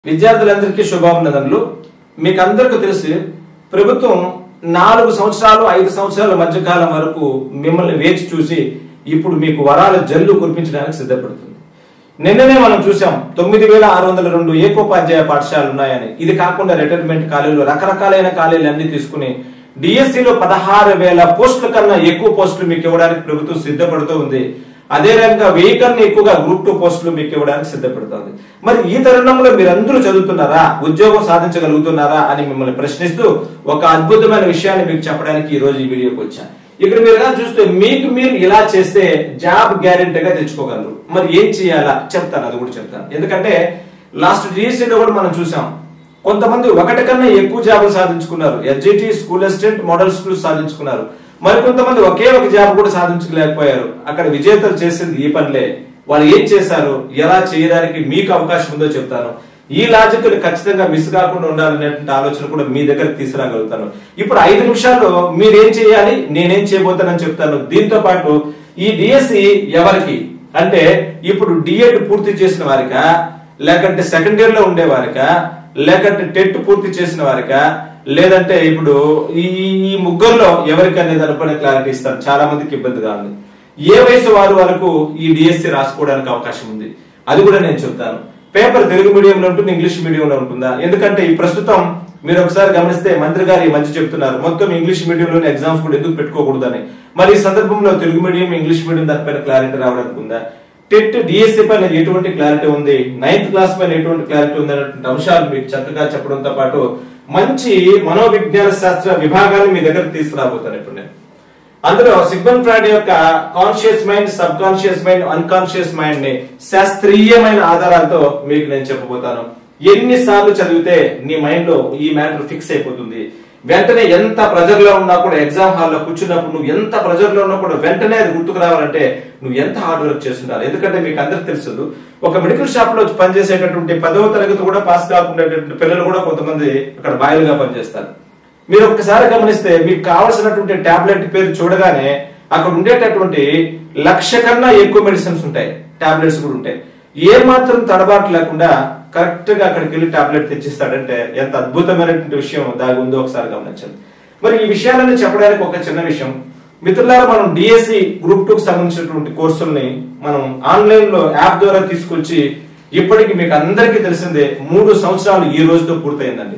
విద్యార్థులందరికీ శుభాభినందనలు మీకు అందరికీ తెలిసి ప్రభుత్వం నాలుగు సంవత్సరాలు ఐదు సంవత్సరాల మధ్యకాలం వరకు మిమ్మల్ని వేచి చూసి ఇప్పుడు మీకు వరాల జల్లు కురిపించడానికి సిద్ధపడుతుంది నిన్ననే మనం చూసాం తొమ్మిది వేల ఆరు వందల రెండు ఏకోపాధ్యాయ పాఠశాలలు ఉన్నాయని ఇది కాకుండా రిటైర్మెంట్ ఖాళీలు రకరకాలైన ఖాళీలు అన్ని తీసుకుని డిఎస్సిలో పదహారు వేల పోస్టుల కన్నా ఎక్కువ పోస్టులు మీకు ఇవ్వడానికి ప్రభుత్వం సిద్ధపడుతూ ఉంది అదే రకంగా వెయ్యి కన్నా ఎక్కువగా గ్రూప్ టూ పోస్టులు మీకు ఇవ్వడానికి సిద్ధపడుతుంది మరి ఈ తరుణంలో మీరందరూ చదువుతున్నారా ఉద్యోగం సాధించగలుగుతున్నారా అని మిమ్మల్ని ప్రశ్నిస్తూ ఒక అద్భుతమైన విషయాన్ని మీకు చెప్పడానికి ఈ రోజు ఈ వీడియోకి వచ్చాను ఇక్కడ మీరు కానీ చూస్తే మీకు మీరు ఇలా చేస్తే జాబ్ గ్యారెంటీగా తెచ్చుకోగలరు మరి ఏం చేయాలా చెప్తాను అది కూడా చెప్తాను ఎందుకంటే లాస్ట్ డిఎస్సీలో కూడా మనం చూసాం కొంతమంది ఒకటి కన్నా ఎక్కువ జాబులు సాధించుకున్నారు SGT school assistant model school సాధించుకున్నారు మరి కొంతమంది ఒకే ఒక జాబ్ కూడా సాధించలేకపోయారు అక్కడ విజేతలు చేసింది ఈ పనిలే వాళ్ళు ఏం చేశారు ఎలా చేయడానికి మీకు అవకాశం ఉందో చెప్తాను ఈ లాజిక్ ఖచ్చితంగా మిస్ కాకుండా ఉండాలనేటువంటి ఆలోచన కూడా మీ దగ్గరకు తీసుకురాగలుగుతాను ఇప్పుడు ఐదు నిమిషాల్లో మీరేం చేయాలి నేనేం చేయబోతానని చెప్తాను దీంతో పాటు ఈ డిఎస్సి ఎవరికి అంటే ఇప్పుడు డిఎడ్ పూర్తి చేసిన వారికా లేకంటే సెకండ్ ఇయర్ లో ఉండే వారికా లేకంటే టెట్ పూర్తి చేసిన వారికా లేదంటే ఇప్పుడు ఈ ఈ ముగ్గురులో ఎవరికి అనేది అనుకునే క్లారిటీ ఇస్తాను చాలా మందికి ఇబ్బందిగా ఉంది ఏ వయసు వారు వరకు ఈ డిఎస్సి రాసుకోవడానికి అవకాశం ఉంది అది కూడా నేను చెప్తాను పేపర్ తెలుగు మీడియంలో ఉంటుంది ఇంగ్లీష్ మీడియంలో ఉంటుందా ఎందుకంటే ఈ ప్రస్తుతం మీరు ఒకసారి గమనిస్తే మంత్రి గారు ఈ మధ్య చెప్తున్నారు మొత్తం ఇంగ్లీష్ మీడియంలోనే ఎగ్జామ్స్ కూడా ఎందుకు పెట్టుకోకూడదని మరి ఈ సందర్భంలో తెలుగు మీడియం ఇంగ్లీష్ మీడియం దానిపైన క్లారిటీ రావడానికి ఉందా టెట్ డిఎస్సి పైన ఎటువంటి క్లారిటీ ఉంది నైన్త్ క్లాస్ పైన ఎటువంటి క్లారిటీ ఉంది అనేటువంటి అంశాలు మీకు చక్కగా చెప్పడంతో పాటు మంచి మనోవిజ్ఞాన శాస్త్ర విభాగాన్ని మీ దగ్గర తీసుకురాబోతాను ఇప్పుడు నేను అందులో సిగ్మన్ ఫ్రాయిడ్ యొక్క conscious mind sub conscious mind unconscious mind ని శాస్త్రీయమైన ఆధారాలతో మీకు నేను చెప్పబోతాను ఎన్నిసార్లు చదివితే నీ మైండ్ లో ఈ మ్యాటర్ ఫిక్స్ అయిపోతుంది వెంటనే ఎంత ప్రెజర్ లో ఉన్నా కూడా ఎగ్జామ్ హాల్లో కూర్చున్నప్పుడు నువ్వు ఎంత ప్రెజర్ లో ఉన్నా కూడా వెంటనే అది గుర్తుకు రావాలంటే నువ్వు ఎంత హార్డ్ వర్క్ చేస్తుండాలి ఎందుకంటే మీకు అందరికి తెలుసు ఒక మెడికల్ షాప్ లో పనిచేసేటటువంటి పదవ తరగతి కూడా పాస్ కాకుండా పిల్లలు కూడా కొంతమంది అక్కడ బాయిలుగా పనిచేస్తారు మీరు ఒక్కసారి గమనిస్తే మీకు కావలసినటువంటి టాబ్లెట్ పేరు చూడగానే అక్కడ ఉండేటటువంటి లక్ష కన్నా ఎక్కువ మెడిసిన్స్ ఉంటాయి టాబ్లెట్స్ కూడా ఉంటాయి ఏ మాత్రం తడబాటు లేకుండా కరెక్ట్ గా అక్కడికి వెళ్ళి టాబ్లెట్ తెచ్చిస్తాడంటే ఎంత అద్భుతమైనటువంటి విషయం దాగి ఉందో ఒకసారి గమనించండి మరి ఈ విషయాలన్నీ చెప్పడానికి ఒక చిన్న విషయం మిత్రులారా మనం డిఎస్సి గ్రూప్ టూ కి సంబంధించినటువంటి కోర్సుల్ని మనం ఆన్లైన్ లో యాప్ ద్వారా తీసుకొచ్చి ఇప్పటికి మీకు అందరికీ తెలిసిందే మూడు సంవత్సరాలు ఈ రోజుతో పూర్తయిందండి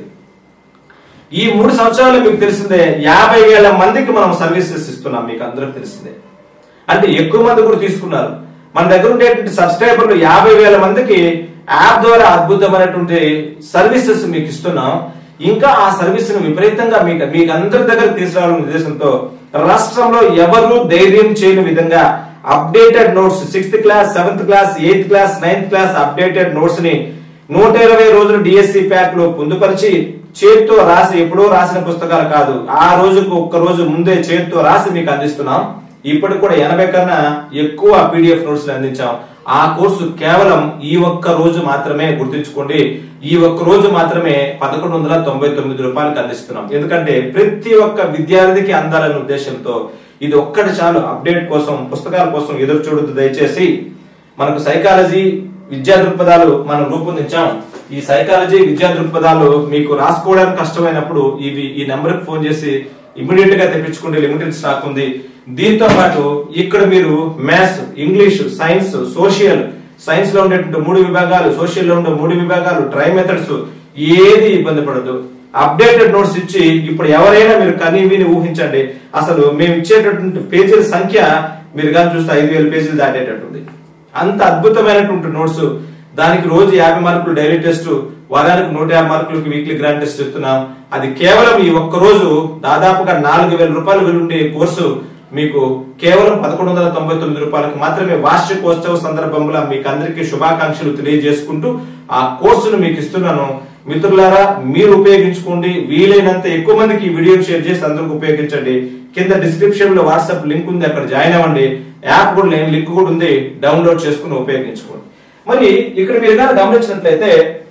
ఈ మూడు సంవత్సరాలు మీకు తెలిసిందే యాభై వేల మందికి మనం సర్వీసెస్ ఇస్తున్నాం మీకు అందరికి తెలిసిందే అంటే ఎక్కువ మంది కూడా తీసుకున్నారు మన దగ్గర ఉండేటువంటి సబ్స్క్రైబర్లు యాభై వేల మందికి యాప్ ద్వారా అద్భుతమైనటువంటి సర్వీసెస్ మీకు ఇస్తున్నాం ఇంకా ఆ సర్వీస్ ను విపరీతంగా మీకు మీకు అందరి దగ్గర తీసుకురావాలనే ఉద్దేశంతో రాష్ట్రంలో ఎవరు ధైర్యం చేయని విధంగా updated notes sixth class seventh class eighth class ninth class updated notes ని నూట ఇరవై రోజులు డిఎస్సి ప్యాక్ లో పొందుపరిచి చేతితో రాసి ఎప్పుడో రాసిన పుస్తకాలు కాదు ఆ రోజుకు ఒక్క రోజు ముందే చేతితో రాసి మీకు అందిస్తున్నాం ఇప్పటికి కూడా ఎనభై కన్నా ఎక్కువ పీడిఎఫ్ నోట్స్ అందించాం ఆ కోర్సు కేవలం ఈ ఒక్క రోజు మాత్రమే గుర్తుంచుకోండి ఈ ఒక్క రోజు మాత్రమే పదకొండు వందల తొంభై తొమ్మిది రూపాయలకు అందిస్తున్నాం ఎందుకంటే ప్రతి ఒక్క విద్యార్థికి అందాలనే ఉద్దేశంతో ఇది ఒక్కటి చాలు అప్డేట్ కోసం పుస్తకాల కోసం ఎదురు చూడొద్దు దయచేసి మనకు సైకాలజీ విద్యా దృక్పథాలు మనం రూపొందించాం ఈ సైకాలజీ విద్యా దృక్పథాలు మీకు రాసుకోవడానికి కష్టమైనప్పుడు ఇవి ఈ నెంబర్ కి ఫోన్ చేసి ఇమీడియట్ గా తెప్పించుకుంటే లిమిటెడ్ స్టాక్ ఉంది దీంతో పాటు ఇక్కడ మీరు maths English science social science లో ఉండేటువంటి మూడు విభాగాలు సోషల్ లో ఉండే మూడు విభాగాలు ట్రై మెథడ్స్ ఏది ఇబ్బంది పడదు అప్డేటెడ్ నోట్స్ ఇచ్చి ఇప్పుడు ఎవరైనా మీరు కనీ విని ఊహించండి అసలు మేము ఇచ్చేటటువంటి పేజీల సంఖ్య మీరు కానీ చూస్తే ఐదు వేల పేజీలు దాటేటట్టుంది అంత అద్భుతమైనటువంటి నోట్స్ దానికి రోజు యాభై మార్కులు డైలీ టెస్ట్ వారానికి నూట యాభై మార్కులకు వీక్లీ గ్రాండ్ టెస్ట్ ఇస్తున్నాం అది కేవలం ఈ ఒక్క రోజు దాదాపుగా నాలుగు వేల రూపాయలు విలుండే కోర్సు మీకు కేవలం పదకొండు వందల తొంభై తొమ్మిది రూపాయలకు మాత్రమే వార్షికోత్సవ సందర్భంలో మీకు అందరికీ శుభాకాంక్షలు తెలియజేసుకుంటూ ఆ కోర్సును మీకు ఇస్తున్నాను మిత్రులారా మీరు ఉపయోగించుకోండి వీలైనంత ఎక్కువ మందికి ఈ వీడియో షేర్ చేసి అందరికి ఉపయోగించండి కింద డిస్క్రిప్షన్ లో వాట్సాప్ లింక్ ఉంది అక్కడ జాయిన్ అవ్వండి యాప్ కూడా లేని లింక్ కూడా ఉంది డౌన్లోడ్ చేసుకుని ఉపయోగించుకోండి మరి ఇక్కడ మీరు కానీ గమనించినట్లయితే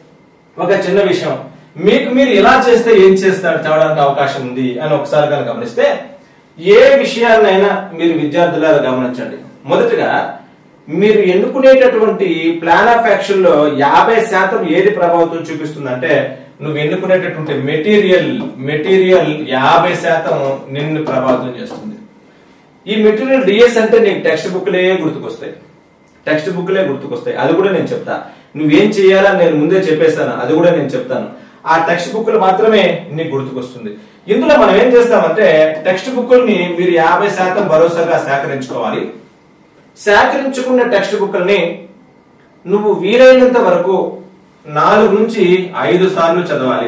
ఒక చిన్న విషయం మీకు మీరు ఇలా చేస్తే ఏం చేస్తాడు చదవడానికి అవకాశం ఉంది అని ఒకసారి కనుక గమనిస్తే ఏ విషయాన్నైనా మీరు విద్యార్థులారా గమనించండి మొదటగా మీరు ఎన్నుకునేటటువంటి ప్లాన్ ఆఫ్ యాక్షన్ లో యాభై శాతం ఏది ప్రభావితం చూపిస్తుందంటే నువ్వు ఎన్నుకునేటటువంటి మెటీరియల్ మెటీరియల్ యాభై శాతం నిన్ను ప్రభావితం చేస్తుంది ఈ మెటీరియల్ డిఎస్ అంటే నీకు టెక్స్ట్ బుక్లే గుర్తుకొస్తాయి టెక్స్ట్ బుక్లే గుర్తుకొస్తాయి అది కూడా నేను చెప్తా నువ్వేం చేయాలని నేను ముందే చెప్పేస్తాను అది కూడా నేను చెప్తాను ఆ టెక్స్ట్ బుక్లు మాత్రమే నీకు గుర్తుకొస్తుంది ఇందులో మనం ఏం చేస్తామంటే టెక్స్ట్ బుక్ని మీరు యాభై శాతం భరోసాగా సేకరించుకోవాలి సేకరించుకున్న టెక్స్ట్ బుక్లని నువ్వు వీలైనంత వరకు నాలుగు నుంచి ఐదు సార్లు చదవాలి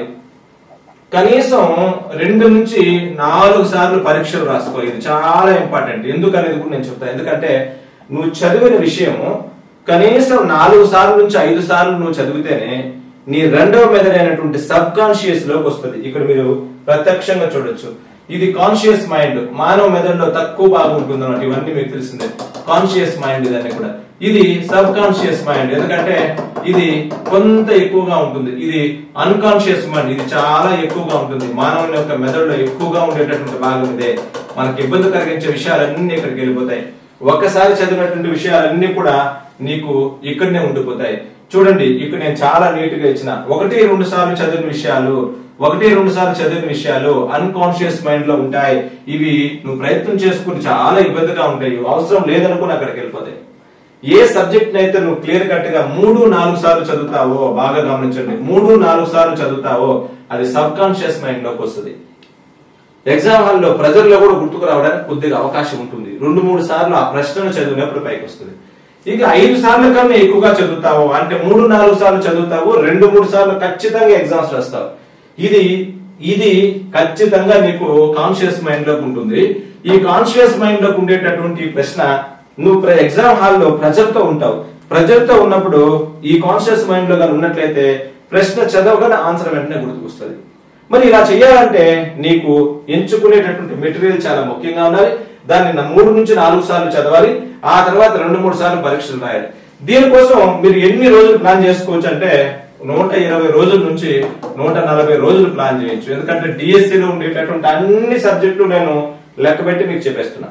కనీసం రెండు నుంచి నాలుగు సార్లు పరీక్షలు రాసుకో ఇది చాలా ఇంపార్టెంట్ ఎందుకు అనేది కూడా నేను చెప్తాను ఎందుకంటే నువ్వు చదివిన విషయము కనీసం నాలుగు సార్లు నుంచి ఐదు సార్లు నువ్వు చదివితేనే నీ రెండవ మెదడైనటువంటి సబ్ కాన్షియస్ లోకి వస్తుంది ఇక్కడ మీరు ప్రత్యక్షంగా చూడొచ్చు ఇది కాన్షియస్ మైండ్ మానవ మెదడులో తక్కువ భాగం ఉంటుంది అన్నమాట ఇవన్నీ మీకు తెలిసిందే కాన్షియస్ మైండ్ ఇదన్నీ కూడా ఇది సబ్ కాన్షియస్ మైండ్ ఎందుకంటే ఇది కొంత ఎక్కువగా ఉంటుంది ఇది అన్కాన్షియస్ మైండ్ ఇది చాలా ఎక్కువగా ఉంటుంది మానవుని యొక్క మెదడులో ఎక్కువగా ఉండేటటువంటి భాగం ఇదే మనకి ఇబ్బంది కలిగించే విషయాలన్నీ ఇక్కడికి వెళ్ళిపోతాయి ఒక్కసారి చదివినటువంటి విషయాలన్నీ కూడా నీకు ఇక్కడనే ఉండిపోతాయి చూడండి ఇక్కడ నేను చాలా నీట్ గా ఇచ్చిన ఒకటి రెండు సార్లు చదివిన విషయాలు ఒకటి రెండు సార్లు చదివిన విషయాలు అన్కాన్షియస్ మైండ్ లో ఉంటాయి ఇవి నువ్వు ప్రయత్నం చేసుకుని చాలా ఇబ్బందిగా ఉంటాయి అవసరం లేదనుకుని అక్కడికి వెళ్ళిపోతాయి ఏ సబ్జెక్ట్ అయితే నువ్వు క్లియర్ కట్ గా మూడు నాలుగు సార్లు చదువుతావో బాగా గమనించండి మూడు నాలుగు సార్లు చదువుతావో అది సబ్ కాన్షియస్ మైండ్ లోకి వస్తుంది ఎగ్జామ్ హాల్లో ప్రజల్లో కూడా గుర్తుకు రావడానికి కొద్దిగా అవకాశం ఉంటుంది రెండు మూడు సార్లు ఆ ప్రశ్నను చదివినప్పుడు పైకి వస్తుంది ఇక ఐదు సార్లు కన్నా ఎక్కువగా చదువుతావు అంటే మూడు నాలుగు సార్లు చదువుతావు రెండు మూడు సార్లు ఖచ్చితంగా ఎగ్జామ్స్ రాస్తావు ఇది ఇది ఖచ్చితంగా నీకు కాన్షియస్ మైండ్ లోకి ఉంటుంది ఈ కాన్షియస్ మైండ్ లోకి ఉండేటటువంటి ఈ ప్రశ్న నువ్వు ప్ర- ఎగ్జామ్ హాల్లో ప్రజలతో ఉంటావు ప్రజలతో ఉన్నప్పుడు ఈ కాన్షియస్ మైండ్ లో కానీ ఉన్నట్లయితే ప్రశ్న చదవగానే ఆన్సర్ వెంటనే గుర్తుకొస్తుంది మరి ఇలా చేయాలంటే నీకు ఎంచుకునేటటువంటి మెటీరియల్ చాలా ముఖ్యంగా ఉండాలి దాన్ని నా మూడు నుంచి నాలుగు సార్లు చదవాలి ఆ తర్వాత రెండు మూడు సార్లు పరీక్షలు రాయాలి దీనికోసం మీరు ఎన్ని రోజులు ప్లాన్ చేసుకోవచ్చు అంటే నూట ఇరవై రోజుల నుంచి నూట నలభై రోజులు ప్లాన్ చేయొచ్చు ఎందుకంటే డిఎస్సి లో ఉండేటటువంటి అన్ని సబ్జెక్టులు నేను లెక్క పెట్టి మీకు చెప్పేస్తున్నా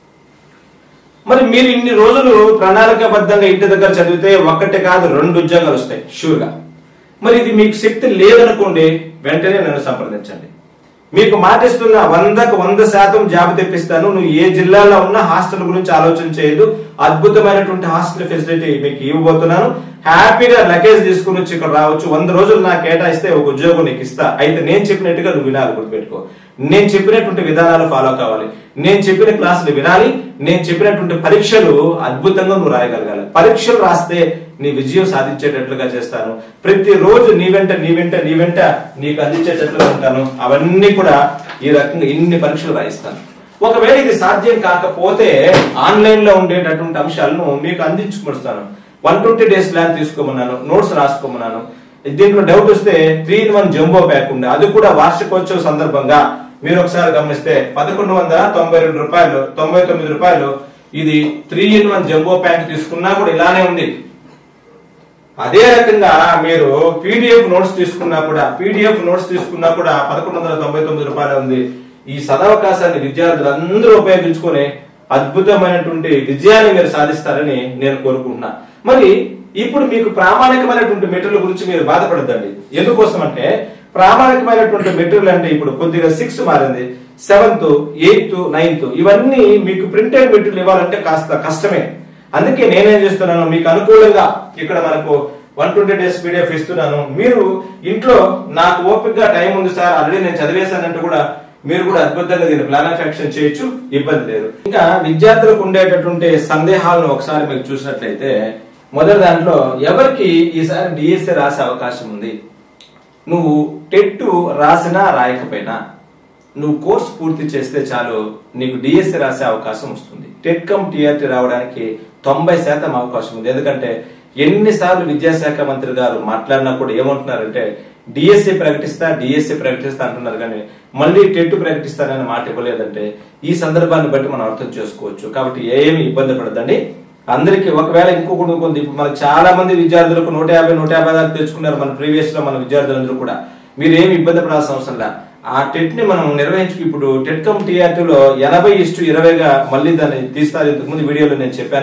మరి మీరు ఇన్ని రోజులు ప్రణాళికాబద్ధంగా ఇంటి దగ్గర చదివితే ఒక్కటే కాదు రెండు ఉద్యోగాలు వస్తాయి షూర్ గా మరి ఇది మీకు శక్తి లేదనుకోండి వెంటనే నన్ను సంప్రదించండి మీకు మాటిస్తున్న వందకు వంద శాతం జాబ్ తెప్పిస్తాను నువ్వు ఏ జిల్లాలో ఉన్న హాస్టల్ గురించి ఆలోచన చేయదు అద్భుతమైనటువంటి హాస్టల్ ఫెసిలిటీ మీకు ఇవ్వబోతున్నాను హ్యాపీగా లగేజ్ తీసుకుని వచ్చి ఇక్కడ రావచ్చు వంద రోజులు నాకు కేటాయిస్తే ఒక ఉద్యోగం నీకు ఇస్తా అయితే నేను చెప్పినట్టుగా నువ్వు వినాలి గుర్తుపెట్టుకో నేను చెప్పినటువంటి విధానాలు ఫాలో కావాలి నేను చెప్పిన క్లాసులు వినాలి నేను చెప్పినటువంటి పరీక్షలు అద్భుతంగా నువ్వు రాయగలగాలి పరీక్షలు రాస్తే నీ విజయం సాధించేటట్లుగా చేస్తాను ప్రతి రోజు నీ వెంట నీ వెంట నీ వెంట నీకు అందించేటట్లుగా ఉంటాను అవన్నీ కూడా ఈ రకంగా ఇన్ని పరీక్షలు రాయిస్తాను ఒకవేళ ఇది సాధ్యం కాకపోతే ఆన్లైన్ లో ఉండేటటువంటి అంశాలను మీకు అందించుకొస్తాను వన్ ట్వంటీ డేస్ ప్లాన్ తీసుకోమన్నాను నోట్స్ రాసుకోమన్నాను దీంట్లో డౌట్ వస్తే three in one jumbo pack ఉంది అది కూడా వార్షికోత్సవ సందర్భంగా మీరు ఒకసారి గమనిస్తే పదకొండు వందల తొంభై రెండు రూపాయలు తొంభై తొమ్మిది రూపాయలు ఇది three in one jumbo pack తీసుకున్నా కూడా ఇలానే ఉంది అదే రకంగా మీరు పీడిఎఫ్ నోట్స్ తీసుకున్నా కూడా పీడిఎఫ్ నోట్స్ తీసుకున్నా కూడా పదకొండు వందల తొంభై తొమ్మిది రూపాయలు ఉంది ఈ సదవకాశాన్ని విద్యార్థులు అందరూ ఉపయోగించుకొని అద్భుతమైనటువంటి విజయాన్ని మీరు సాధిస్తారని నేను కోరుకుంటున్నా మరి ఇప్పుడు మీకు ప్రామాణికమైనటువంటి మెటీరియల్ గురించి మీరు బాధపడద్దండి ఎందుకోసం అంటే ప్రామాణికమైనటువంటి మెటీరియల్ అంటే ఇప్పుడు కొద్దిగా సిక్స్ మారింది సెవెంత్ ఎయిత్ నైన్త్ ఇవన్నీ మీకు ప్రింటెడ్ మెటీరియల్ ఇవ్వాలంటే కాస్త కష్టమే అందుకే నేనేం చేస్తున్నాను మీకు అనుకూలంగా ఇక్కడ మనకు వన్ ట్వంటీ డేస్ పీడిఎఫ్ ఇస్తున్నాను మీరు ఇంట్లో నాకు ఓపికగా టైం ఉంది సార్ ఆల్రెడీ నేను చదివేశానంటే కూడా మీరు కూడా అద్భుతంగా దీన్ని ప్లాన్ ఆఫ్ యాక్షన్ చేయొచ్చు ఇబ్బంది లేదు ఇంకా విద్యార్థులకు ఉండేటటువంటి సందేహాలను ఒకసారి మీకు చూసినట్లయితే మొదటి దాంట్లో ఎవరికి ఈసారి డిఎస్ఏ రాసే అవకాశం ఉంది నువ్వు టెట్ రాసినా రాయకపోయినా నువ్వు కోర్స్ పూర్తి చేస్తే చాలు నీకు డిఎస్సి రాసే అవకాశం వస్తుంది టెట్ కమ్ టీఆర్టీ రావడానికి తొంభై శాతం అవకాశం ఉంది ఎందుకంటే ఎన్నిసార్లు విద్యాశాఖ మంత్రి గారు మాట్లాడినా కూడా ఏమంటున్నారంటే డిఎస్సి ప్రకటిస్తా డిఎస్సి ప్రకటిస్తా అంటున్నారు కానీ మళ్ళీ టెట్ ప్రకటిస్తానని మాట ఇవ్వలేదంటే ఈ సందర్భాన్ని బట్టి మనం అర్థం చేసుకోవచ్చు కాబట్టి ఏమి ఇబ్బంది పడదండి అందరికి ఒకవేళ ఇంకొకటి కొంది ఇప్పుడు మనకు చాలా మంది విద్యార్థులకు నూట యాభై నూట యాభై దాకా తెచ్చుకున్నారు మన ప్రీవియస్ లో మన విద్యార్థులందరూ కూడా మీరు ఏమి ఇబ్బంది పడాల్సిన అవసరం లే ఆ టెట్ ని మనం నిర్వహించుకు ఇప్పుడు టెట్ కమ్ టీఆర్టీలో ఎనభై ఇష్టు ఇరవైగా మళ్ళీ దాన్ని తీస్తారు ఇంతకు ముందు వీడియోలో నేను చెప్పాను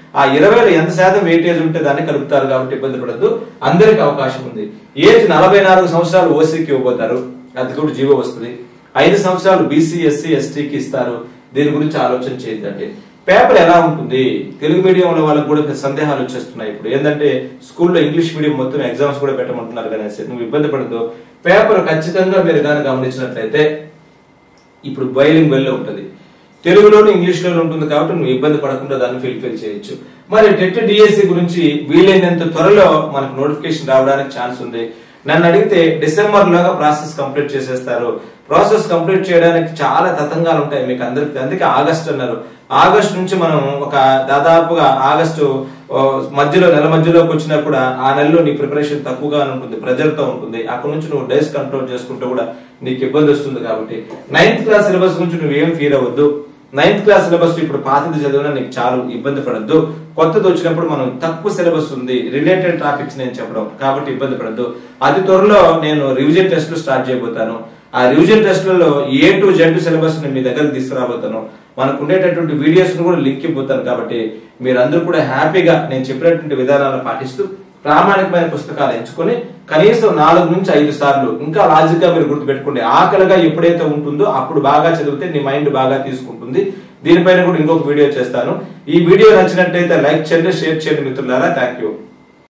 ఆ ఇరవైలో ఎంత శాతం వెయిటేజ్ ఉంటే దాన్ని కలుపుతారు కాబట్టి ఇబ్బంది పడద్దు అందరికి అవకాశం ఉంది ఏజ్ నలభై నాలుగు సంవత్సరాలు ఓసీకి ఇవ్వబోతారు అది కూడా జీవో వస్తుంది ఐదు సంవత్సరాలు బీసీ ఎస్సీ ఎస్టీకి ఇస్తారు దీని గురించి ఆలోచన చేయొద్దండి పేపర్ ఎలా ఉంటుంది తెలుగు మీడియంలో వాళ్ళకి కూడా సందేహాలు వచ్చేస్తున్నాయి ఇప్పుడు ఏంటంటే స్కూల్లో ఇంగ్లీష్ మీడియం మొత్తం ఎగ్జామ్స్ కూడా పెట్టమంటున్నారు కనేసి నువ్వు ఇబ్బంది పడద్దు పేపర్ ఖచ్చితంగా మీరు కానీ గమనించినట్లయితే ఇప్పుడు బైలింగ్ వెల్ ఉంటుంది తెలుగులోను ఇంగ్లీష్ లోను ఉంటుంది కాబట్టి నువ్వు ఇబ్బంది పడకుండా దాన్ని ఫిల్ఫిల్ చేయొచ్చు మరి టెట్ డిఎస్సి గురించి వీలైనంత త్వరలో మనకు నోటిఫికేషన్ రావడానికి ఛాన్స్ ఉంది నన్ను అడిగితే డిసెంబర్ లోగా ప్రాసెస్ కంప్లీట్ చేసేస్తారు ప్రాసెస్ కంప్లీట్ చేయడానికి చాలా తతంగాలు ఉంటాయి మీకు అందరికి అందుకే ఆగస్ట్ అన్నారు ఆగస్ట్ నుంచి మనం ఒక దాదాపుగా ఆగస్టు ఓ, మధ్యలో నెల మధ్యలోకి వచ్చినా కూడా ఆ నెలలో నీ ప్రిపరేషన్ తక్కువగా ఉంటుంది pressure తో ఉంటుంది అక్కడ నుంచి నువ్వు డేస్ కంట్రోల్ చేసుకుంటూ కూడా నీకు ఇబ్బంది వస్తుంది కాబట్టి నైన్త్ క్లాస్ సిలబస్ గురించి నువ్వేం ఫీల్ అవ్వద్దు నైన్త్ క్లాస్ సిలబస్ ఇప్పుడు పాతది చదివినా నీకు చాలు ఇబ్బంది పడద్దు కొత్తది వచ్చినప్పుడు మనం తక్కువ సిలబస్ ఉంది రిలేటెడ్ టాపిక్స్ నేను చెప్పడం కాబట్టి ఇబ్బంది పడద్దు అతి త్వరలో నేను రివిజన్ టెస్ట్లు స్టార్ట్ చేయబోతాను ఆ రివిజన్ టెస్ట్లలో ఏ టు జెడ్ సిలబస్ ని మీ దగ్గరకు తీసుకురాబోతాను మనకు ఉండేటటువంటి వీడియోస్ ను కూడా లింక్ ఇవ్వబోతాను కాబట్టి మీరందరూ కూడా హ్యాపీగా నేను చెప్పినటువంటి విధానాలను పాటిస్తూ ప్రామాణికమైన పుస్తకాలు ఎంచుకొని కనీసం నాలుగు నుంచి ఐదు సార్లు ఇంకా లాజిక్ గా మీరు గుర్తుపెట్టుకోండి ఆకలిగా ఎప్పుడైతే ఉంటుందో అప్పుడు బాగా చదివితే నీ మైండ్ బాగా తీసుకుంటుంది దీనిపైన కూడా ఇంకొక వీడియో చేస్తాను ఈ వీడియో నచ్చినట్టయితే లైక్ చేయండి షేర్ చేయండి మిత్రులారా థ్యాంక్ యూ